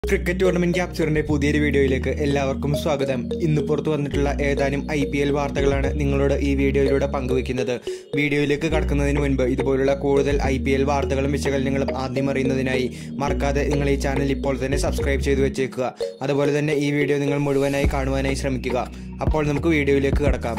cricket tournament ക്യാപ്ചറിന്റെ പുതിയൊരു വീഡിയോയിലേക്ക് എല്ലാവർക്കും സ്വാഗതം ഇന്ന് പുറത്തു വന്നിട്ടുള്ള ഏതാനും ഐ പി എൽ വാർത്തകളാണ് നിങ്ങളോട് ഈ വീഡിയോയിലൂടെ പങ്കുവെക്കുന്നത് വീഡിയോയിലേക്ക് കടക്കുന്നതിന് മുൻപ് ഇതുപോലുള്ള കൂടുതൽ ഐ പി എൽ വാർത്തകളും വിശകലനങ്ങളും ആദ്യം അറിയുന്നതിനായി മറക്കാതെ നിങ്ങൾ ഈ ചാനൽ ഇപ്പോൾ തന്നെ സബ്സ്ക്രൈബ് ചെയ്തു വെച്ചേക്കുക അതുപോലെ തന്നെ ഈ വീഡിയോ നിങ്ങൾ മുഴുവനായി കാണുവാനായി ശ്രമിക്കുക അപ്പോൾ നമുക്ക് വീഡിയോയിലേക്ക് കടക്കാം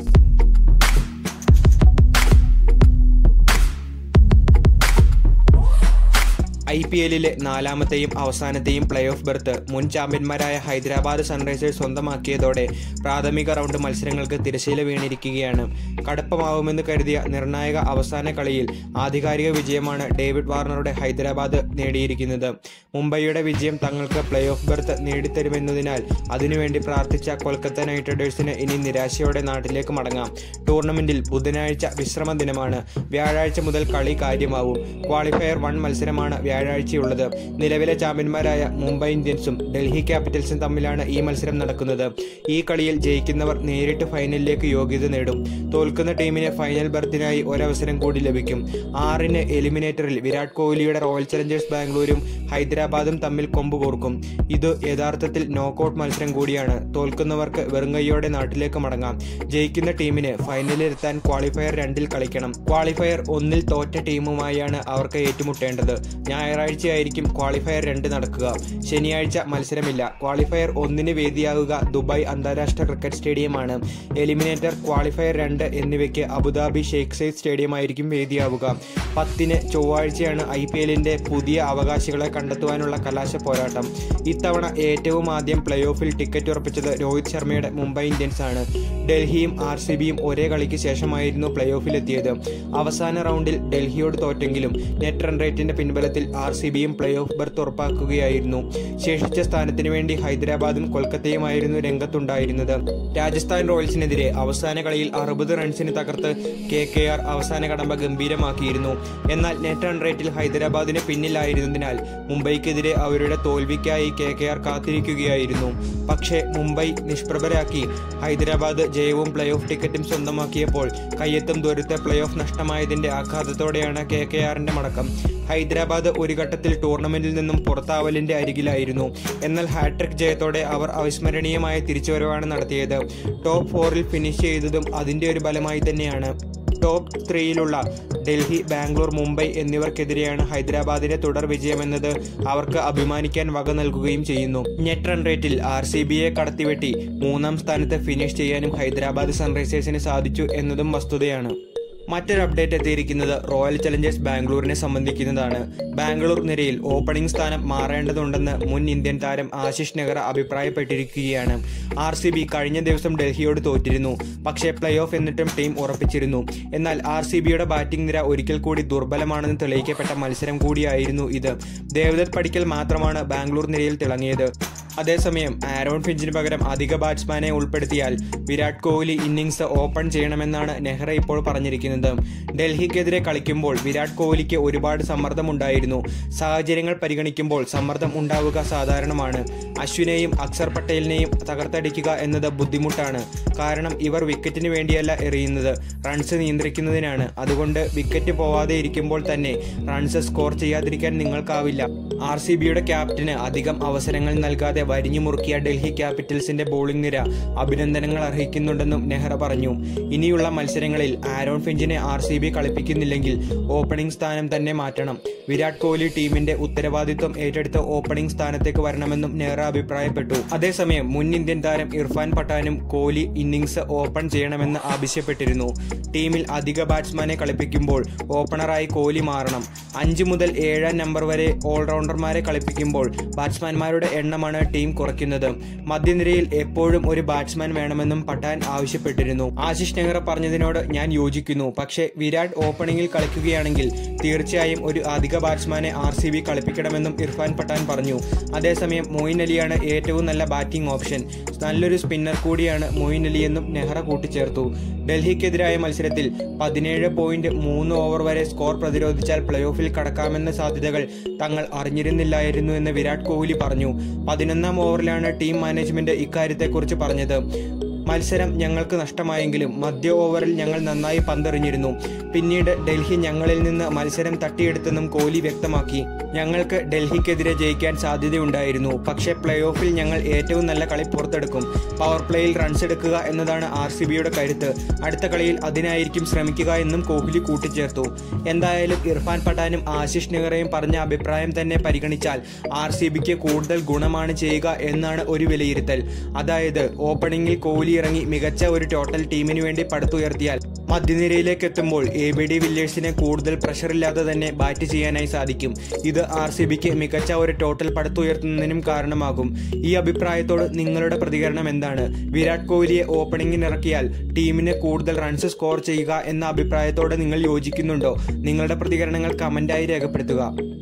ഐ പി എല്ലിലെ നാലാമത്തെയും അവസാനത്തെയും പ്ലേ ഓഫ് ബെർത്ത് മുൻ ചാമ്പ്യന്മാരായ ഹൈദരാബാദ് സൺറൈസേഴ്സ് സ്വന്തമാക്കിയതോടെ പ്രാഥമിക റൗണ്ട് മത്സരങ്ങൾക്ക് തിരശ്ശീല വീണിരിക്കുകയാണ് കടുപ്പമാവുമെന്ന് കരുതിയ നിർണായക അവസാന കളിയിൽ ആധികാരിക വിജയമാണ് ഡേവിഡ് വാർണറുടെ ഹൈദരാബാദ് നേടിയിരിക്കുന്നത് മുംബൈയുടെ വിജയം തങ്ങൾക്ക് പ്ലേ ഓഫ് ബെർത്ത് നേടിത്തരുമെന്നതിനാൽ അതിനുവേണ്ടി പ്രാർത്ഥിച്ച കൊൽക്കത്ത നൈറ്റ് റൈഡേഴ്സിന് ഇനി നിരാശയോടെ നാട്ടിലേക്ക് മടങ്ങാം ടൂർണമെന്റിൽ ബുധനാഴ്ച വിശ്രമ ദിനമാണ് വ്യാഴാഴ്ച മുതൽ കളി കാര്യമാവും ക്വാളിഫയർ വൺ മത്സരമാണ് വ്യാഴാഴ്ചയുള്ളത് നിലവിലെ ചാമ്പ്യന്മാരായ മുംബൈ ഇന്ത്യൻസും ഡൽഹി ക്യാപിറ്റൽസും തമ്മിലാണ് ഈ മത്സരം നടക്കുന്നത് ഈ കളിയിൽ ജയിക്കുന്നവർ നേരിട്ട് ഫൈനലിലേക്ക് യോഗ്യത നേടും തോൽക്കുന്ന ടീമിന് ഫൈനൽ ബർത്തിനായി ഒരവസരം കൂടി ലഭിക്കും ആറിന് എലിമിനേറ്ററിൽ വിരാട് കോഹ്ലിയുടെ റോയൽ ചലഞ്ചേഴ്സ് ബാംഗ്ലൂരും ഹൈദരാബാദും തമ്മിൽ കൊമ്പ് കോർക്കും ഇത് യഥാർത്ഥത്തിൽ നോക്കൌട്ട് മത്സരം കൂടിയാണ് തോൽക്കുന്നവർക്ക് വെറുങ്കൈയോടെ നാട്ടിലേക്ക് മടങ്ങാം ജയിക്കുന്ന ടീമിന് ഫൈനലിലെത്താൻ ക്വാളിഫയർ രണ്ടിൽ കളിക്കണം ക്വാളിഫയർ ഒന്നിൽ തോറ്റ ടീമുമായാണ് അവർക്ക് ഏറ്റുമുട്ടേണ്ടത് ഞായറാഴ്ചയായിരിക്കും ക്വാളിഫയർ രണ്ട് നടക്കുക ശനിയാഴ്ച മത്സരമില്ല ക്വാളിഫയർ ഒന്നിന് വേദിയാകുക ദുബായ് അന്താരാഷ്ട്ര ക്രിക്കറ്റ് സ്റ്റേഡിയമാണ് എലിമിനേറ്റർ ക്വാളിഫയർ രണ്ട് എന്നിവയ്ക്ക് അബുദാബി ഷെയ്ഖ് സൈദ് സ്റ്റേഡിയമായിരിക്കും വേദിയാവുക പത്തിന് ചൊവ്വാഴ്ചയാണ് ഐ പി എല്ലിന്റെ പുതിയ അവകാശികളെ കണ്ടെത്തുവാനുള്ള കലാശ പോരാട്ടം ഇത്തവണ ഏറ്റവും ആദ്യം പ്ലേ ഓഫിൽ ടിക്കറ്റ് ഉറപ്പിച്ചത് രോഹിത് ശർമ്മയുടെ മുംബൈ ഇന്ത്യൻസ് ആണ് ഡൽഹിയും ആർ സി ബിയും ഒരേ കളിക്ക് ശേഷമായിരുന്നു പ്ലേ ഓഫിലെത്തിയത് അവസാന റൗണ്ടിൽ ഡൽഹിയോട് തോറ്റെങ്കിലും നെറ്റ് റൺ റേറ്റിന്റെ പിൻബലത്തിൽ ആർ സി ബിയും പ്ലേ ഓഫ് ബർത്ത് ഉറപ്പാക്കുകയായിരുന്നു ശേഷിച്ച സ്ഥാനത്തിന് വേണ്ടി ഹൈദരാബാദും കൊൽക്കത്തയുമായിരുന്നു രംഗത്തുണ്ടായിരുന്നത് രാജസ്ഥാൻ റോയൽസിനെതിരെ അവസാന കളിയിൽ അറുപത് റൺസിന് തകർത്ത് കെ കെ ആർ അവസാന കടമ്പ ഗംഭീരമാക്കിയിരുന്നു എന്നാൽ നെറ്റ് റൺ റേറ്റിൽ ഹൈദരാബാദിന് പിന്നിലായിരുന്നതിനാൽ മുംബൈക്കെതിരെ അവരുടെ തോൽവിക്കായി കെ കെ ആർ കാത്തിരിക്കുകയായിരുന്നു പക്ഷേ മുംബൈ നിഷ്പ്രഭരാക്കി ഹൈദരാബാദ് ജയവും പ്ലേ ഓഫ് ടിക്കറ്റും സ്വന്തമാക്കിയപ്പോൾ കയ്യെത്തും ദൂരത്തെ പ്ലേ ഓഫ് നഷ്ടമായതിന്റെ ആഘാതത്തോടെയാണ് കെ കെ ആറിന്റെ മടക്കം ഹൈദരാബാദ് ഒരു ഘട്ടത്തിൽ ടൂർണമെന്റിൽ നിന്നും പുറത്താവലിന്റെ അരികിലായിരുന്നു എന്നാൽ ഹാട്രിക് ജയത്തോടെ അവർ അവിസ്മരണീയമായ തിരിച്ചുവരവാണ് നടത്തിയത് ടോപ്പ് ഫോറിൽ ഫിനിഷ് ചെയ്തതും അതിന്റെ ഒരു ഫലമായി തന്നെയാണ് ടോപ്പ് ത്രീയിലുള്ള ഡൽഹി ബാംഗ്ലൂർ മുംബൈ എന്നിവർക്കെതിരെയാണ് ഹൈദരാബാദിന്റെ തുടർ വിജയമെന്നത് അവർക്ക് അഭിമാനിക്കാൻ വക നൽകുകയും ചെയ്യുന്നു നെറ്റ് റൺ റേറ്റിൽ ആർ സി ബിയെ കടത്തിവെട്ടി മൂന്നാം സ്ഥാനത്ത് ഫിനിഷ് ചെയ്യാനും ഹൈദരാബാദ് സൺറൈസേഴ്സിന് സാധിച്ചു എന്നതും വസ്തുതയാണ് മറ്റൊരു അപ്ഡേറ്റ് എത്തിയിരിക്കുന്നത് റോയൽ ചലഞ്ചേഴ്സ് ബാംഗ്ലൂരിനെ സംബന്ധിക്കുന്നതാണ് ബാംഗ്ലൂർ നിരയിൽ ഓപ്പണിംഗ് സ്ഥാനം മാറേണ്ടതുണ്ടെന്ന് മുൻ ഇന്ത്യൻ താരം ആശിഷ് നെഹ്റ അഭിപ്രായപ്പെട്ടിരിക്കുകയാണ് ആർ സി ബി കഴിഞ്ഞ ദിവസം ഡൽഹിയോട് തോറ്റിരുന്നു പക്ഷേ പ്ലേ ഓഫ് എന്നിട്ടും ടീം ഉറപ്പിച്ചിരുന്നു എന്നാൽ ആർ സി ബിയുടെ ബാറ്റിംഗ് നിര ഒരിക്കൽ കൂടി ദുർബലമാണെന്ന് തെളിയിക്കപ്പെട്ട മത്സരം കൂടിയായിരുന്നു ഇത് ദേവദത്ത് പടിക്കൽ മാത്രമാണ് ബാംഗ്ലൂർ നിരയിൽ തിളങ്ങിയത് അതേസമയം ആരോൺ ഫിഞ്ചിന് പകരം അധിക ബാറ്റ്സ്മാനെ ഉൾപ്പെടുത്തിയാൽ വിരാട് കോഹ്ലി ഇന്നിംഗ്സ് ഓപ്പൺ ചെയ്യണമെന്നാണ് നെഹ്റ ഇപ്പോൾ പറഞ്ഞിരിക്കുന്നത് ഡൽഹിക്കെതിരെ കളിക്കുമ്പോൾ വിരാട് കോഹ്ലിക്ക് ഒരുപാട് സമ്മർദ്ദമുണ്ടായിരുന്നു സാഹചര്യങ്ങൾ പരിഗണിക്കുമ്പോൾ സമ്മർദ്ദം ഉണ്ടാവുക സാധാരണമാണ് അശ്വിനെയും അക്സർ പട്ടേലിനെയും തകർത്തടിക്കുക എന്നത് ബുദ്ധിമുട്ടാണ് കാരണം ഇവർ വിക്കറ്റിന് വേണ്ടിയല്ല എറിയുന്നത് റൺസ് നിയന്ത്രിക്കുന്നതിനാണ് അതുകൊണ്ട് വിക്കറ്റ് പോവാതെ ഇരിക്കുമ്പോൾ തന്നെ റൺസ് സ്കോർ ചെയ്യാതിരിക്കാൻ നിങ്ങൾക്കാവില്ല ആർ സി ബിയുടെ ക്യാപ്റ്റന് അധികം അവസരങ്ങൾ നൽകാതെ വരിഞ്ഞു മുറുക്കിയ ഡൽഹി ക്യാപിറ്റൽസിന്റെ ബോളിംഗ് നിര അഭിനന്ദനങ്ങൾ അർഹിക്കുന്നുണ്ടെന്നും നെഹ്റ പറഞ്ഞു ഇനിയുള്ള മത്സരങ്ങളിൽ ആരോൺ ഫിഞ്ചിനെ ആർ സി ബി കളിപ്പിക്കുന്നില്ലെങ്കിൽ ഓപ്പണിംഗ് സ്ഥാനം തന്നെ മാറ്റണം വിരാട് കോഹ്ലി ടീമിന്റെ ഉത്തരവാദിത്വം ഏറ്റെടുത്ത് ഓപ്പണിംഗ് സ്ഥാനത്തേക്ക് വരണമെന്നും നെഹ്റ അഭിപ്രായപ്പെട്ടു അതേസമയം മുൻ ഇന്ത്യൻ താരം ഇർഫാൻ പട്ടാനും കോഹ്ലി ഇന്നിംഗ്സ് ഓപ്പൺ ചെയ്യണമെന്ന് ആവശ്യപ്പെട്ടിരുന്നു ടീമിൽ അധിക ബാറ്റ്സ്മാനെ കളിപ്പിക്കുമ്പോൾ ഓപ്പണറായി കോഹ്ലി മാറണം അഞ്ച് മുതൽ ഏഴാം നമ്പർ വരെ ഓൾറൗണ്ടർമാരെ കളിപ്പിക്കുമ്പോൾ ബാറ്റ്സ്മാൻമാരുടെ എണ്ണമാണ് ടീം കുറയ്ക്കുന്നത് മധ്യനിരയിൽ എപ്പോഴും ഒരു ബാറ്റ്സ്മാൻ വേണമെന്നും പട്ടാൻ ആവശ്യപ്പെട്ടിരുന്നു ആശിഷ് നെഹ്റ പറഞ്ഞതിനോട് ഞാൻ യോജിക്കുന്നു പക്ഷേ വിരാട് ഓപ്പണിംഗിൽ കളിക്കുകയാണെങ്കിൽ തീർച്ചയായും ഒരു അധിക ബാറ്റ്സ്മാനെ ആർ സി ബി കളിപ്പിക്കണമെന്നും ഇർഫാൻ പട്ടാൻ പറഞ്ഞു അതേസമയം മൊയിൻ അലിയാണ് ഏറ്റവും നല്ല ബാറ്റിംഗ് ഓപ്ഷൻ നല്ലൊരു സ്പിന്നർ കൂടിയാണ് മൊയിൻ അലി എന്നും നെഹ്റ കൂട്ടിച്ചേർത്തു ഡൽഹിക്കെതിരായ മത്സരത്തിൽ പതിനേഴ് പോയിന്റ് മൂന്ന് ഓവർ വരെ സ്കോർ പ്രതിരോധിച്ചാൽ പ്ലേ ഓഫിൽ കടക്കാമെന്ന സാധ്യതകൾ തങ്ങൾ അറിഞ്ഞിരുന്നില്ലായിരുന്നു എന്ന് വിരാട് കോഹ്ലി പറഞ്ഞു പതിനൊന്നാം ഓവറിലാണ് ടീം മാനേജ്മെന്റ് ഇക്കാര്യത്തെക്കുറിച്ച് പറഞ്ഞത് മത്സരം ഞങ്ങൾക്ക് നഷ്ടമായെങ്കിലും മധ്യ ഓവറിൽ ഞങ്ങൾ നന്നായി പന്തെറിഞ്ഞിരുന്നു പിന്നീട് ഡൽഹി ഞങ്ങളിൽ നിന്ന് മത്സരം തട്ടിയെടുത്തെന്നും കോഹ്ലി വ്യക്തമാക്കി ഞങ്ങൾക്ക് ഡൽഹിക്കെതിരെ ജയിക്കാൻ സാധ്യതയുണ്ടായിരുന്നു പക്ഷേ പ്ലേ ഓഫിൽ ഞങ്ങൾ ഏറ്റവും നല്ല കളി പുറത്തെടുക്കും പവർ പ്ലേയിൽ റൺസ് എടുക്കുക എന്നതാണ് ആർ സി ബിയുടെ കരുത്ത് അടുത്ത കളിയിൽ അതിനായിരിക്കും ശ്രമിക്കുക എന്നും കോഹ്ലി കൂട്ടിച്ചേർത്തു എന്തായാലും ഇർഫാൻ പഠാനും ആശിഷ് നെഹ്റയും പറഞ്ഞ അഭിപ്രായം തന്നെ പരിഗണിച്ചാൽ ആർ സി ബിക്ക് കൂടുതൽ ഗുണമാണ് ചെയ്യുക എന്നാണ് ഒരു വിലയിരുത്തൽ അതായത് ഓപ്പണിംഗിൽ കോഹ്ലി ഇറങ്ങി മികച്ച ഒരു ടോട്ടൽ ടീമിന് വേണ്ടി പടുത്തുയർത്തിയാൽ മധ്യനിരയിലേക്ക് എത്തുമ്പോൾ എ ബി ഡി വില്ലേഴ്സിനെ കൂടുതൽ പ്രഷറില്ലാതെ തന്നെ ബാറ്റ് ചെയ്യാനായി സാധിക്കും ഇത് ആർ സി ബിക്ക് മികച്ച ഒരു ടോട്ടൽ പടുത്തുയർത്തുന്നതിനും കാരണമാകും ഈ അഭിപ്രായത്തോട് നിങ്ങളുടെ പ്രതികരണം എന്താണ് വിരാട് കോഹ്ലിയെ ഓപ്പണിംഗിന് ഇറക്കിയാൽ ടീമിന് കൂടുതൽ റൺസ് സ്കോർ ചെയ്യുക എന്ന അഭിപ്രായത്തോട് നിങ്ങൾ യോജിക്കുന്നുണ്ടോ നിങ്ങളുടെ പ്രതികരണങ്ങൾ കമന്റായി രേഖപ്പെടുത്തുക